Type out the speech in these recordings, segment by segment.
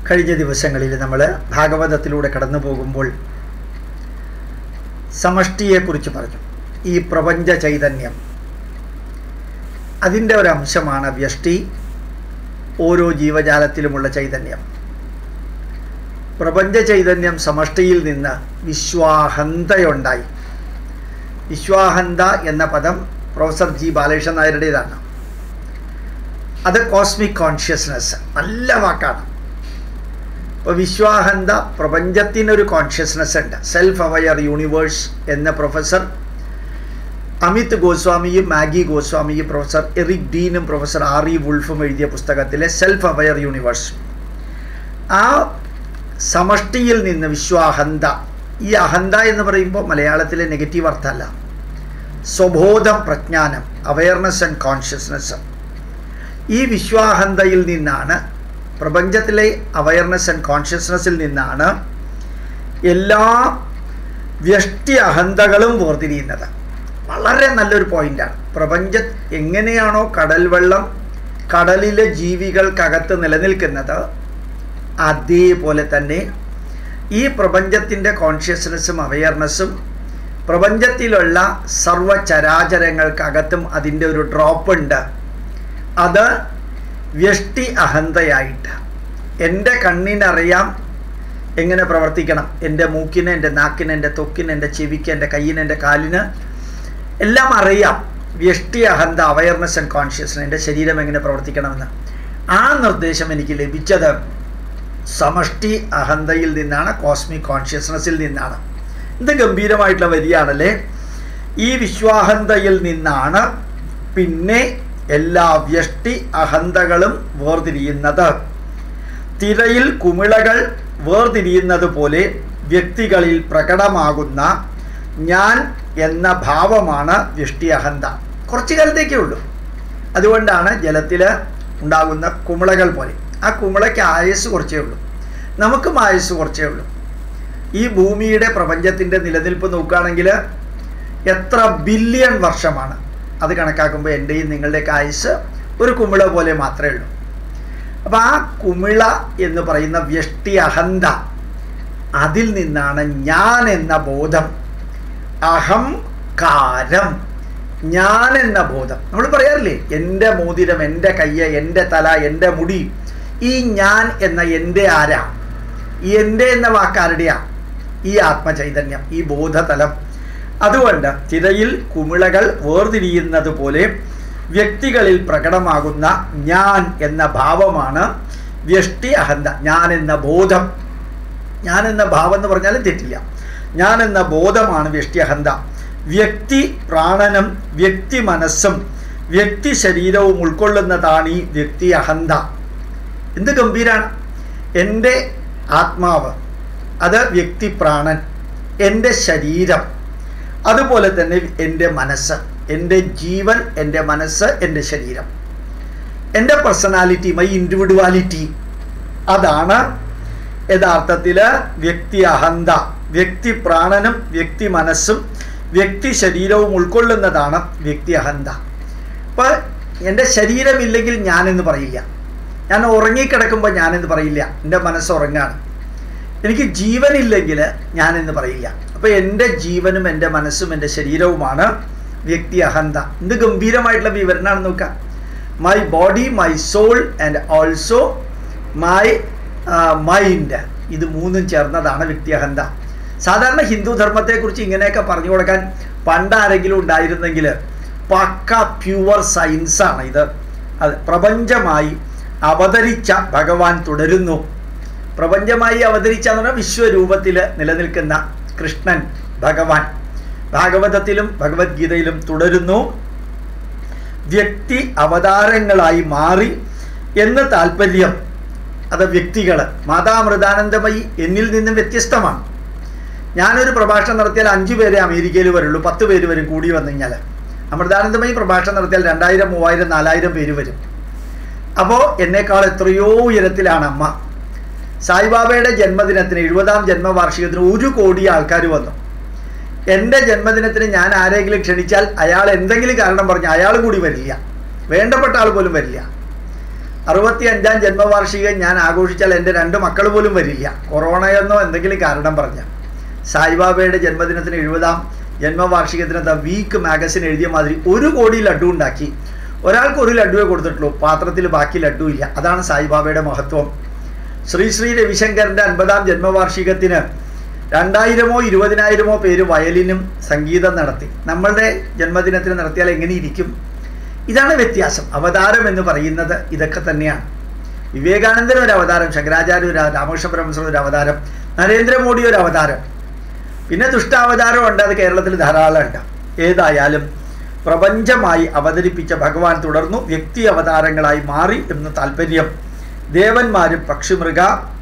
കഴിഞ്ഞ ദിവസങ്ങളിൽ നമ്മൾ ഭാഗവതത്തിലൂടെ കടന്നു പോകുമ്പോൾ സമഷ്ടിയെക്കുറിച്ച് പറഞ്ഞു ഈ പ്രപഞ്ച ചൈതന്യം അതിൻ്റെ ഒരു അംശമാണ് വ്യഷ്ടി ഓരോ ജീവജാലത്തിലുമുള്ള ചൈതന്യം പ്രപഞ്ച ചൈതന്യം സമഷ്ടിയിൽ നിന്ന് വിശ്വാഹന്തയുണ്ടായി വിശ്വാഹന്ത എന്ന പദം പ്രൊഫസർ ജി ബാലകൃഷ്ണൻ നായരുടേതാണ് അത് കോസ്മിക് കോൺഷ്യസ്നെസ് നല്ല വാക്കാണ് ഇപ്പോൾ വിശ്വാഹന്ത പ്രപഞ്ചത്തിനൊരു കോൺഷ്യസ്നെസ് ഉണ്ട് സെൽഫ് അവയർ യൂണിവേഴ്സ് എന്ന പ്രൊഫസർ അമിത് ഗോസ്വാമിയും മാഗി ഗോസ്വാമിയും പ്രൊഫസർ എറിക് ഡീനും പ്രൊഫസർ ആർ ഇ വുൾഫും എഴുതിയ പുസ്തകത്തിലെ സെൽഫ് അവയർ യൂണിവേഴ്സ് ആ സമഷ്ടിയിൽ നിന്ന് വിശ്വാഹന്ത ഈ അഹന്ത എന്ന് പറയുമ്പോൾ മലയാളത്തിലെ നെഗറ്റീവ് അർത്ഥമല്ല സ്വബോധം പ്രജ്ഞാനം അവയർനെസ് ആൻഡ് കോൺഷ്യസ്നെസ് ഈ വിശ്വാഹന്തയിൽ നിന്നാണ് പ്രപഞ്ചത്തിലെ അവയർനെസ് ആൻഡ് കോൺഷ്യസ്നെസ്സിൽ നിന്നാണ് എല്ലാ വ്യഷ്ടി അഹന്തകളും വേർതിരിയുന്നത് വളരെ നല്ലൊരു പോയിന്റാണ് പ്രപഞ്ച എങ്ങനെയാണോ കടൽ വെള്ളം കടലിലെ ജീവികൾക്കകത്ത് നിലനിൽക്കുന്നത് അതേപോലെ തന്നെ ഈ പ്രപഞ്ചത്തിൻ്റെ കോൺഷ്യസ്നെസ്സും അവയർനെസ്സും പ്രപഞ്ചത്തിലുള്ള സർവചരാചരങ്ങൾക്കകത്തും അതിൻ്റെ ഒരു ഡ്രോപ്പ് ഉണ്ട് അത് വ്യഷ്ടി അഹന്തയായിട്ട് എൻ്റെ കണ്ണിനറിയാം എങ്ങനെ പ്രവർത്തിക്കണം എൻ്റെ മൂക്കിന് എൻ്റെ നാക്കിന് എൻ്റെ തൊക്കിന് എൻ്റെ ചെവിക്ക് എൻ്റെ കയ്യിന് എൻ്റെ കാലിന് എല്ലാം അറിയാം വ്യഷ്ടി അഹന്ത അവയർനെസ് ആൻഡ് കോൺഷ്യസ്നെസ് എൻ്റെ ശരീരം എങ്ങനെ പ്രവർത്തിക്കണമെന്ന് ആ നിർദ്ദേശം എനിക്ക് ലഭിച്ചത് സമഷ്ടി അഹന്തയിൽ നിന്നാണ് കോസ്മിക് കോൺഷ്യസ്നെസ്സിൽ നിന്നാണ് ഇത് ഗംഭീരമായിട്ടുള്ള വരിയാണല്ലേ ഈ വിശ്വാഹന്തയിൽ നിന്നാണ് പിന്നെ എല്ലാ വ്യഷ്ടി അഹന്തകളും വേർതിരിയുന്നത് തിരയിൽ കുമിളകൾ വേർതിരിയുന്നത് പോലെ വ്യക്തികളിൽ പ്രകടമാകുന്ന ഞാൻ എന്ന ഭാവമാണ് വ്യഷ്ടി അഹന്ത കുറച്ച് കാലത്തേക്കേ ഉള്ളൂ അതുകൊണ്ടാണ് ജലത്തിൽ ഉണ്ടാകുന്ന കുമിളകൾ പോലെ ആ കുമിളയ്ക്ക് ആയുസ് കുറച്ചേ ഉള്ളൂ നമുക്കും ആയുസ് കുറച്ചേ ഉള്ളൂ ഈ ഭൂമിയുടെ പ്രപഞ്ചത്തിൻ്റെ നിലനിൽപ്പ് നോക്കുകയാണെങ്കിൽ എത്ര ബില്യൺ വർഷമാണ് അത് കണക്കാക്കുമ്പോൾ എൻ്റെയും നിങ്ങളുടെയൊക്കെ ആയുസ് ഒരു കുമിള പോലെ മാത്രമേ ഉള്ളൂ അപ്പോൾ ആ കുമിള എന്ന് പറയുന്ന വ്യഷ്ടി അഹന്ത അതിൽ നിന്നാണ് ഞാൻ എന്ന ബോധം അഹംകാരം ഞാൻ എന്ന ബോധം നമ്മൾ പറയാറില്ലേ എൻ്റെ മോതിരം എൻ്റെ കയ്യ് എൻ്റെ തല എൻ്റെ മുടി ഈ ഞാൻ എന്ന എൻ്റെ ആരാ ഈ എൻ്റെ എന്ന വാക്കാരുടെയാ ഈ ആത്മചൈതന്യം ഈ ബോധതലം അതുകൊണ്ട് തിരയിൽ കുമിളകൾ വേർതിരിയുന്നത് പോലെ വ്യക്തികളിൽ പ്രകടമാകുന്ന ഞാൻ എന്ന ഭാവമാണ് വ്യഷ്ടി അഹന്ത ഞാൻ എന്ന ബോധം ഞാൻ എന്ന ഭാവം എന്ന് പറഞ്ഞാലും തെറ്റില്ല ഞാൻ എന്ന ബോധമാണ് വ്യഷ്ടി അഹന്ത വ്യക്തി പ്രാണനും വ്യക്തി മനസ്സും വ്യക്തി ശരീരവും ഉൾക്കൊള്ളുന്നതാണ് ഈ വ്യക്തി അഹന്ത എന്ത് ഗംഭീരാണ് എൻ്റെ ആത്മാവ് അത് വ്യക്തി പ്രാണൻ എൻ്റെ ശരീരം അതുപോലെ തന്നെ എൻ്റെ മനസ്സ് എൻ്റെ ജീവൻ എൻ്റെ മനസ്സ് എൻ്റെ ശരീരം എൻ്റെ പേഴ്സണാലിറ്റി മൈ ഇൻഡിവിഡ്വാലിറ്റി അതാണ് യഥാർത്ഥത്തിൽ വ്യക്തി അഹന്ത വ്യക്തി പ്രാണനും വ്യക്തി മനസ്സും വ്യക്തി ശരീരവും ഉൾക്കൊള്ളുന്നതാണ് വ്യക്തി അഹന്ത അപ്പോൾ എൻ്റെ ശരീരമില്ലെങ്കിൽ ഞാനെന്ന് പറയില്ല ഞാൻ ഉറങ്ങിക്കിടക്കുമ്പോൾ ഞാനെന്ന് പറയില്ല എൻ്റെ മനസ്സ് ഉറങ്ങാണ് എനിക്ക് ജീവനില്ലെങ്കിൽ ഞാനെന്ന് പറയില്ല അപ്പോൾ എൻ്റെ ജീവനും എൻ്റെ മനസ്സും എൻ്റെ ശരീരവുമാണ് വ്യക്തി അഹന്ത എന്ത് ഗംഭീരമായിട്ടുള്ള വിവരണമാണ് നോക്കാം my body my soul and also my mind ഇത് മൂന്നും ചേർന്നതാണ് വ്യക്തി അഹന്ത സാധാരണ ഹിന്ദു ധർമ്മത്തെക്കുറിച്ച് ഇങ്ങനെയൊക്കെ പറഞ്ഞു കൊടുക്കാൻ പണ്ട് ആരെങ്കിലും ഉണ്ടായിരുന്നെങ്കിൽ പക്ക പ്യുവർ സയൻസാണ് ഇത് അത് പ്രപഞ്ചമായി അവതരിച്ച ഭഗവാൻ തുടരുന്നു പ്രപഞ്ചമായി അവതരിച്ച എന്ന് പറഞ്ഞാൽ വിശ്വരൂപത്തിൽ നിലനിൽക്കുന്ന കൃഷ്ണൻ ഭഗവാൻ ഭാഗവതത്തിലും ഭഗവത്ഗീതയിലും തുടരുന്നു വ്യക്തി അവതാരങ്ങളായി മാറി എന്ന് താല്പര്യം അത് വ്യക്തികൾ മാതാമൃതാനന്ദമയി എന്നിൽ നിന്നും വ്യത്യസ്തമാണ് ഞാനൊരു പ്രഭാഷണം നടത്തിയാൽ അഞ്ചു പേരെ അമേരിക്കയിൽ വരുള്ളൂ പത്ത് പേര് വരും കൂടി വന്നു കഴിഞ്ഞാൽ അമൃതാനന്ദമയി പ്രഭാഷണം നടത്തിയാൽ രണ്ടായിരം മൂവായിരം നാലായിരം പേര് വരും അപ്പോൾ എന്നേക്കാൾ എത്രയോ ഉയരത്തിലാണ് അമ്മ സായിബാബയുടെ ജന്മദിനത്തിന് എഴുപതാം ജന്മവാർഷികത്തിന് ഒരു കോടി ആൾക്കാർ വന്നു എൻ്റെ ജന്മദിനത്തിന് ഞാൻ ആരെങ്കിലും ക്ഷണിച്ചാൽ അയാൾ എന്തെങ്കിലും കാരണം പറഞ്ഞ് അയാൾ കൂടി വരില്ല വേണ്ടപ്പെട്ട ആൾ പോലും വരില്ല അറുപത്തി അഞ്ചാം ജന്മവാർഷികം ഞാൻ ആഘോഷിച്ചാൽ എൻ്റെ രണ്ട് മക്കൾ പോലും വരില്ല കൊറോണയെന്നോ എന്തെങ്കിലും കാരണം പറഞ്ഞ സായിബാബയുടെ ജന്മദിനത്തിന് എഴുപതാം ജന്മവാർഷികത്തിന് ദ വീക്ക് മാഗസിൻ എഴുതിയ മാതിരി ഒരു കോടി ലഡു ഉണ്ടാക്കി ഒരാൾക്ക് ഒരു ലഡുവേ കൊടുത്തിട്ടുള്ളൂ പാത്രത്തിൽ ബാക്കി ലഡു ഇല്ല അതാണ് സായിബാബയുടെ മഹത്വം ശ്രീ ശ്രീ രവിശങ്കറിൻ്റെ അൻപതാം ജന്മവാർഷികത്തിന് രണ്ടായിരമോ ഇരുപതിനായിരമോ പേര് വയലിനും സംഗീതം നടത്തി നമ്മളുടെ ജന്മദിനത്തിന് നടത്തിയാൽ എങ്ങനെ ഇരിക്കും ഇതാണ് വ്യത്യാസം അവതാരം എന്ന് പറയുന്നത് ഇതൊക്കെ തന്നെയാണ് വിവേകാനന്ദൻ ഒരു അവതാരം ശങ്കരാചാര്യ ഒരു രാമകൃഷ്ണ പരമസ്വരം ഒരു അവതാരം നരേന്ദ്രമോദി ഒരു അവതാരം പിന്നെ ദുഷ്ടാവതാരം ഉണ്ട് അത് കേരളത്തിൽ ധാരാളം ഉണ്ട് ഏതായാലും പ്രപഞ്ചമായി അവതരിപ്പിച്ച ഭഗവാൻ തുടർന്നു വ്യക്തി അവതാരങ്ങളായി മാറി എന്ന് താല്പര്യം ദേവന്മാരും പക്ഷിമൃഗ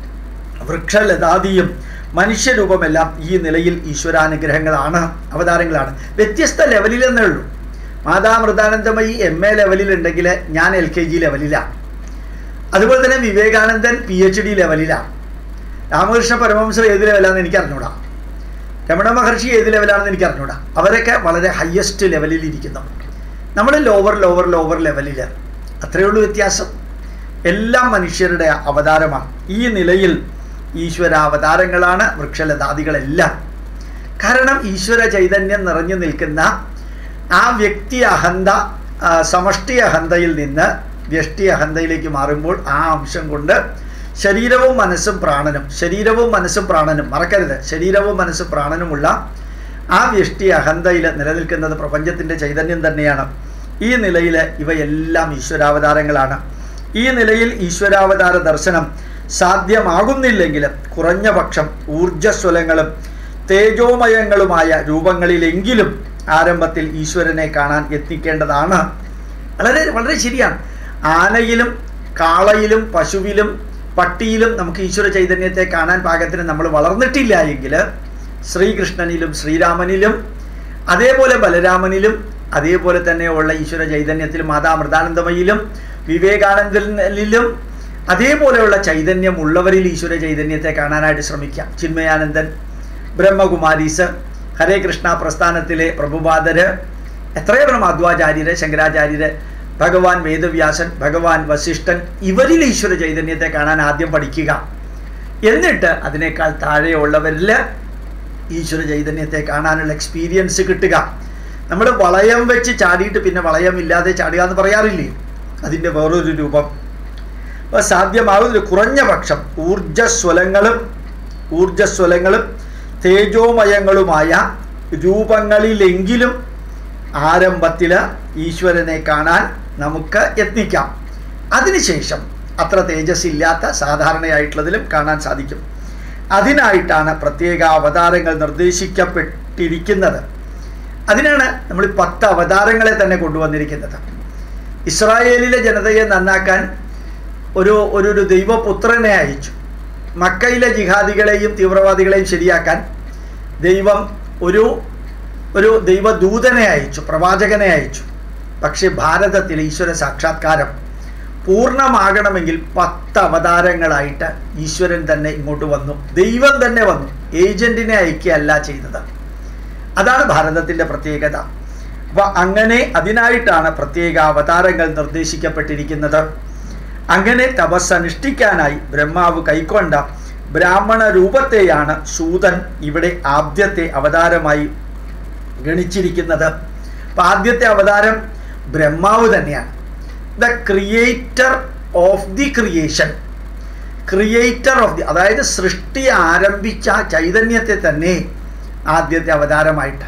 വൃക്ഷലതാദിയും മനുഷ്യരൂപമെല്ലാം ഈ നിലയിൽ ഈശ്വരാനുഗ്രഹങ്ങളാണ് അവതാരങ്ങളാണ് വ്യത്യസ്ത ലെവലിലെന്നേ ഉള്ളൂ മാതാമൃതാനന്ദമയി എം എ ലെവലിലുണ്ടെങ്കിൽ ഞാൻ എൽ കെ ജി ലെവലിലാണ് അതുപോലെ തന്നെ വിവേകാനന്ദൻ പി എച്ച് ഡി ലെവലിലാണ് രാമകൃഷ്ണ പരമഹംസർ ഏത് ലെവലാണെന്ന് എനിക്ക് അറിഞ്ഞൂടാ രമണ മഹർഷി ഏത് ലെവലാണെന്ന് എനിക്ക് അറിഞ്ഞൂടാ അവരൊക്കെ വളരെ ഹയസ്റ്റ് ലെവലിൽ ഇരിക്കുന്നു നമ്മൾ ലോവർ ലോവർ ലോവർ ലെവലിൽ അത്രയേ ഉള്ളൂ വ്യത്യാസം എല്ലാം മനുഷ്യരുടെ അവതാരമാണ് ഈ നിലയിൽ ഈശ്വര അവതാരങ്ങളാണ് വൃക്ഷലതാദികളെല്ലാം കാരണം ഈശ്വര ചൈതന്യം നിറഞ്ഞു നിൽക്കുന്ന ആ വ്യക്തി അഹന്ത ആ, സമഷ്ടി അഹന്തയിൽ നിന്ന് വ്യഷ്ടി അഹന്തയിലേക്ക് മാറുമ്പോൾ ആ അംശം കൊണ്ട് ശരീരവും മനസ്സും പ്രാണനും ശരീരവും മനസ്സും പ്രാണനും മറക്കരുത് ശരീരവും മനസ്സും പ്രാണനുമുള്ള ആ വ്യഷ്ടി അഹന്തയിൽ നിലനിൽക്കുന്നത് പ്രപഞ്ചത്തിൻ്റെ ചൈതന്യം തന്നെയാണ് ഈ നിലയിൽ ഇവയെല്ലാം ഈശ്വരാവതാരങ്ങളാണ് ഈ നിലയിൽ ഈശ്വരാവതാര ദർശനം സാധ്യമാകുന്നില്ലെങ്കിൽ കുറഞ്ഞ പക്ഷം ഊർജസ്വലങ്ങളും തേജോമയങ്ങളുമായ രൂപങ്ങളിലെങ്കിലും ആരംഭത്തിൽ ഈശ്വരനെ കാണാൻ എത്തിക്കേണ്ടതാണ് വളരെ വളരെ ശരിയാണ് ആനയിലും കാളയിലും പശുവിലും പട്ടിയിലും നമുക്ക് ഈശ്വര ചൈതന്യത്തെ കാണാൻ പാകത്തിന് നമ്മൾ വളർന്നിട്ടില്ല എങ്കിൽ ശ്രീകൃഷ്ണനിലും ശ്രീരാമനിലും അതേപോലെ ബലരാമനിലും അതേപോലെ തന്നെയുള്ള ഈശ്വര ചൈതന്യത്തിലും മാതാമൃതാനന്ദമയിലും വിവേകാനന്ദനിലും അതേപോലെയുള്ള ചൈതന്യം ഉള്ളവരിൽ ഈശ്വര ചൈതന്യത്തെ കാണാനായിട്ട് ശ്രമിക്കാം ചിന്മയാനന്ദൻ ബ്രഹ്മകുമാരീസ് ഹരേ കൃഷ്ണ പ്രസ്ഥാനത്തിലെ പ്രഭുപാദര് എത്രയോ മാധ്വാചാര്യര് ശങ്കരാചാര്യര് ഭഗവാൻ വേദവ്യാസൻ ഭഗവാൻ വസിഷ്ഠൻ ഇവരിൽ ഈശ്വര ചൈതന്യത്തെ കാണാൻ ആദ്യം പഠിക്കുക എന്നിട്ട് അതിനേക്കാൾ താഴെയുള്ളവരിൽ ഈശ്വര ചൈതന്യത്തെ കാണാനുള്ള എക്സ്പീരിയൻസ് കിട്ടുക നമ്മൾ വളയം വെച്ച് ചാടിയിട്ട് പിന്നെ വളയമില്ലാതെ ചാടുക എന്ന് പറയാറില്ലേ അതിൻ്റെ വേറൊരു രൂപം അപ്പോൾ സാധ്യമാകുന്ന കുറഞ്ഞ പക്ഷം ഊർജസ്വലങ്ങളും ഊർജസ്വലങ്ങളും തേജോമയങ്ങളുമായ രൂപങ്ങളിലെങ്കിലും ആരംഭത്തിൽ ഈശ്വരനെ കാണാൻ നമുക്ക് യത്നിക്കാം അതിനുശേഷം അത്ര തേജസ് ഇല്ലാത്ത സാധാരണയായിട്ടുള്ളതിലും കാണാൻ സാധിക്കും അതിനായിട്ടാണ് പ്രത്യേക അവതാരങ്ങൾ നിർദ്ദേശിക്കപ്പെട്ടിരിക്കുന്നത് അതിനാണ് നമ്മൾ പത്ത് അവതാരങ്ങളെ തന്നെ കൊണ്ടുവന്നിരിക്കുന്നത് ഇസ്രായേലിലെ ജനതയെ നന്നാക്കാൻ ഒരു ഒരു ഒരു ദൈവപുത്രനെ അയച്ചു മക്കയിലെ ജിഹാദികളെയും തീവ്രവാദികളെയും ശരിയാക്കാൻ ദൈവം ഒരു ഒരു ദൈവദൂതനെ അയച്ചു പ്രവാചകനെ അയച്ചു പക്ഷേ ഭാരതത്തിൽ ഈശ്വര സാക്ഷാത്കാരം പൂർണ്ണമാകണമെങ്കിൽ പത്ത് അവതാരങ്ങളായിട്ട് ഈശ്വരൻ തന്നെ ഇങ്ങോട്ട് വന്നു ദൈവം തന്നെ വന്നു ഏജന്റിനെ അയക്കുകയല്ല ചെയ്തത് അതാണ് ഭാരതത്തിൻ്റെ പ്രത്യേകത അപ്പോൾ അങ്ങനെ അതിനായിട്ടാണ് പ്രത്യേക അവതാരങ്ങൾ നിർദ്ദേശിക്കപ്പെട്ടിരിക്കുന്നത് അങ്ങനെ തപസ് അനുഷ്ഠിക്കാനായി ബ്രഹ്മാവ് കൈക്കൊണ്ട ബ്രാഹ്മണ രൂപത്തെയാണ് സൂതൻ ഇവിടെ ആദ്യത്തെ അവതാരമായി ഗണിച്ചിരിക്കുന്നത് അപ്പം ആദ്യത്തെ അവതാരം ബ്രഹ്മാവ് തന്നെയാണ് the creator of the creation creator of the അതായത് സൃഷ്ടി ആരംഭിച്ച ചൈതന്യത്തെ തന്നെ ആദ്യത്തെ അവതാരമായിട്ട്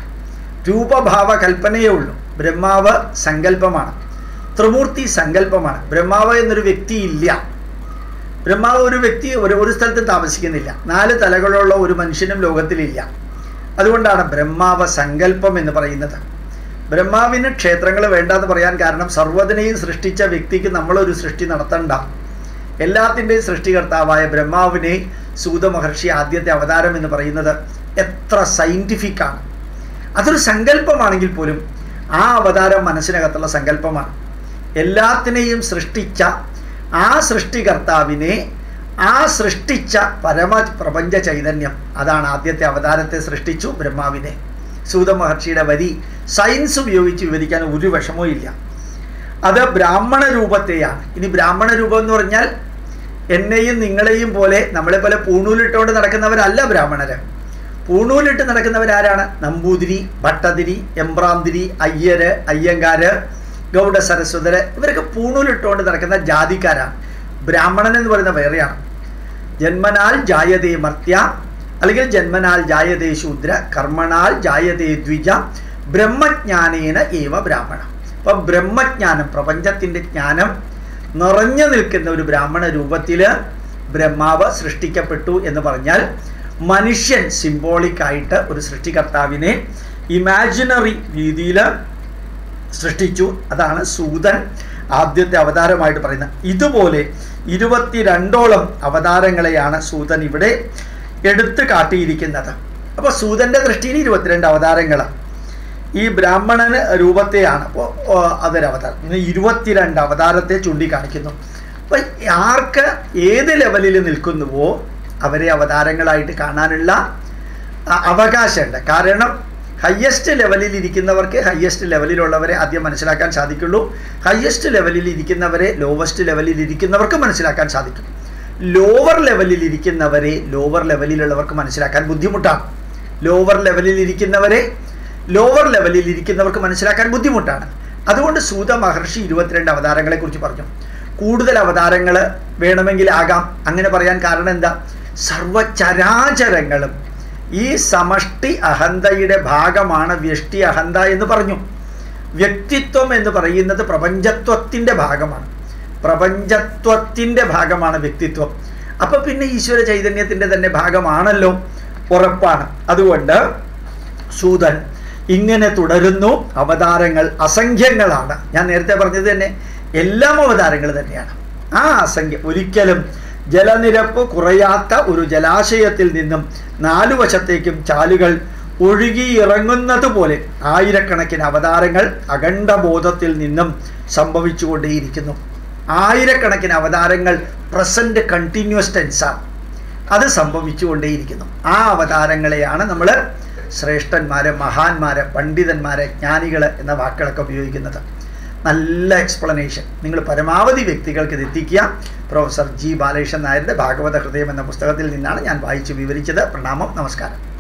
രൂപഭാവ കൽപ്പനയേ ഉള്ളൂ ബ്രഹ്മാവ് സങ്കല്പമാണ് ത്രിമൂർത്തി സങ്കല്പമാണ് ബ്രഹ്മാവ് എന്നൊരു വ്യക്തി ഇല്ല ബ്രഹ്മാവ് ഒരു വ്യക്തി ഒരു ഒരു സ്ഥലത്തും താമസിക്കുന്നില്ല നാല് തലകളുള്ള ഒരു മനുഷ്യനും ലോകത്തിലില്ല അതുകൊണ്ടാണ് ബ്രഹ്മാവ് സങ്കല്പം എന്ന് പറയുന്നത് ബ്രഹ്മാവിന് ക്ഷേത്രങ്ങൾ വേണ്ടെന്ന് പറയാൻ കാരണം സർവ്വതിനെയും സൃഷ്ടിച്ച വ്യക്തിക്ക് നമ്മളൊരു സൃഷ്ടി നടത്തണ്ട എല്ലാത്തിൻ്റെയും സൃഷ്ടികർത്താവായ ബ്രഹ്മാവിനെ സൂത മഹർഷി ആദ്യത്തെ അവതാരം എന്ന് പറയുന്നത് എത്ര സയൻറ്റിഫിക് ആണ് അതൊരു സങ്കല്പമാണെങ്കിൽ പോലും ആ അവതാരം മനസ്സിനകത്തുള്ള സങ്കല്പമാണ് എല്ലാത്തിനെയും സൃഷ്ടിച്ച ആ സൃഷ്ടികർത്താവിനെ ആ സൃഷ്ടിച്ച പരമ പ്രപഞ്ച ചൈതന്യം അതാണ് ആദ്യത്തെ അവതാരത്തെ സൃഷ്ടിച്ചു ബ്രഹ്മാവിനെ സൂത മഹർഷിയുടെ വരി സയൻസ് ഉപയോഗിച്ച് വിവരിക്കാൻ ഒരു വിഷമവും ഇല്ല അത് ബ്രാഹ്മണ രൂപത്തെയാണ് ഇനി ബ്രാഹ്മണ രൂപം എന്ന് പറഞ്ഞാൽ എന്നെയും നിങ്ങളെയും പോലെ നമ്മളെ പോലെ പൂണൂലിട്ടുകൊണ്ട് നടക്കുന്നവരല്ല ബ്രാഹ്മണര് പൂണൂലിട്ട് നടക്കുന്നവരാരാണ് നമ്പൂതിരി ഭട്ടതിരി എംബ്രാന്തിരി അയ്യര് അയ്യങ്കാര് ഗൗഡ സരസ്വതര് ഇവരൊക്കെ പൂണൂലിട്ടുകൊണ്ട് നടക്കുന്ന ജാതിക്കാരാണ് ബ്രാഹ്മണൻ എന്ന് പറയുന്ന വേറെയാണ് ജന്മനാൽ ജായതേ മർത്യ അല്ലെങ്കിൽ ജന്മനാൽ ജായതേ ശൂദ്ര കർമ്മണാൽ ജായതേ ദ്വിജ ബ്രഹ്മജ്ഞാനേന ഏവ ബ്രാഹ്മണ അപ്പൊ ബ്രഹ്മജ്ഞാനം പ്രപഞ്ചത്തിന്റെ ജ്ഞാനം നിറഞ്ഞു നിൽക്കുന്ന ഒരു ബ്രാഹ്മണ രൂപത്തില് ബ്രഹ്മാവ് സൃഷ്ടിക്കപ്പെട്ടു എന്ന് പറഞ്ഞാൽ മനുഷ്യൻ സിംബോളിക് ആയിട്ട് ഒരു സൃഷ്ടികർത്താവിനെ ഇമാജിനറി രീതിയിൽ സൃഷ്ടിച്ചു അതാണ് സൂതൻ ആദ്യത്തെ അവതാരമായിട്ട് പറയുന്നത് ഇതുപോലെ ഇരുപത്തിരണ്ടോളം അവതാരങ്ങളെയാണ് സൂതൻ ഇവിടെ എടുത്തു കാട്ടിയിരിക്കുന്നത് അപ്പോൾ സൂതൻ്റെ ദൃഷ്ടിയിൽ ഇരുപത്തിരണ്ട് അവതാരങ്ങൾ ഈ ബ്രാഹ്മണന് രൂപത്തെയാണ് അപ്പോൾ അതൊരവതാരം ഇങ്ങനെ ഇരുപത്തിരണ്ട് അവതാരത്തെ ചൂണ്ടിക്കാണിക്കുന്നു അപ്പം ആർക്ക് ഏത് ലെവലിൽ നിൽക്കുന്നുവോ അവരെ അവതാരങ്ങളായിട്ട് കാണാനുള്ള അ- അവകാശമുണ്ട് കാരണം ഹയ്യസ്റ്റ് ലെവലിൽ ഇരിക്കുന്നവർക്ക് ഹയ്യസ്റ്റ് ലെവലിലുള്ളവരെ ആദ്യം മനസ്സിലാക്കാൻ സാധിക്കുള്ളൂ ഹയ്യസ്റ്റ് ലെവലിൽ ഇരിക്കുന്നവരെ ലോവസ്റ്റ് ലെവലിൽ ഇരിക്കുന്നവർക്ക് മനസ്സിലാക്കാൻ സാധിക്കും ലോവർ ലെവലിൽ ഇരിക്കുന്നവരെ ലോവർ ലെവലിലുള്ളവർക്ക് മനസ്സിലാക്കാൻ ബുദ്ധിമുട്ടാണ് ലോവർ ലെവലിൽ ഇരിക്കുന്നവരെ ലോവർ ലെവലിൽ ഇരിക്കുന്നവർക്ക് മനസ്സിലാക്കാൻ ബുദ്ധിമുട്ടാണ് അതുകൊണ്ട് സൂത മഹർഷി ഇരുപത്തിരണ്ട് അവതാരങ്ങളെ കുറിച്ച് പറഞ്ഞു കൂടുതൽ അവതാരങ്ങൾ വേണമെങ്കിൽ ആകാം അങ്ങനെ പറയാൻ കാരണം എന്താ സർവചരാചരങ്ങളും ഈ സമഷ്ടി അഹന്തയുടെ ഭാഗമാണ് വ്യഷ്ടി അഹന്ത എന്ന് പറഞ്ഞു വ്യക്തിത്വം എന്ന് പറയുന്നത് പ്രപഞ്ചത്വത്തിൻ്റെ ഭാഗമാണ് പ്രപഞ്ചത്വത്തിൻ്റെ ഭാഗമാണ് വ്യക്തിത്വം അപ്പൊ പിന്നെ ഈശ്വര ചൈതന്യത്തിൻ്റെ തന്നെ ഭാഗമാണല്ലോ ഉറപ്പാണ് അതുകൊണ്ട് സൂതൻ ഇങ്ങനെ തുടരുന്നു അവതാരങ്ങൾ അസംഖ്യങ്ങളാണ് ഞാൻ നേരത്തെ പറഞ്ഞത് തന്നെ എല്ലാം അവതാരങ്ങൾ തന്നെയാണ് ആ അസംഖ്യം ഒരിക്കലും ജലനിരപ്പ് കുറയാത്ത ഒരു ജലാശയത്തിൽ നിന്നും നാലു വശത്തേക്കും ചാലുകൾ ഒഴുകിയിറങ്ങുന്നത് പോലെ ആയിരക്കണക്കിന് അവതാരങ്ങൾ അഖണ്ഡബോധത്തിൽ നിന്നും സംഭവിച്ചുകൊണ്ടേയിരിക്കുന്നു ആയിരക്കണക്കിന് അവതാരങ്ങൾ പ്രസന്റ് കണ്ടിന്യൂസ് ടെൻസാണ് അത് സംഭവിച്ചുകൊണ്ടേയിരിക്കുന്നു ആ അവതാരങ്ങളെയാണ് നമ്മൾ ശ്രേഷ്ഠന്മാരെ മഹാന്മാരെ പണ്ഡിതന്മാരെ ജ്ഞാനികൾ എന്ന വാക്കുകളൊക്കെ ഉപയോഗിക്കുന്നത് നല്ല എക്സ്പ്ലനേഷൻ നിങ്ങൾ പരമാവധി വ്യക്തികൾക്ക് ഇത് എത്തിക്കുക പ്രൊഫസർ ജി ബാലകൃഷ്ണൻ നായരുടെ ഭാഗവത ഹൃദയം എന്ന പുസ്തകത്തിൽ നിന്നാണ് ഞാൻ വായിച്ചു വിവരിച്ചത് പ്രണാമം നമസ്കാരം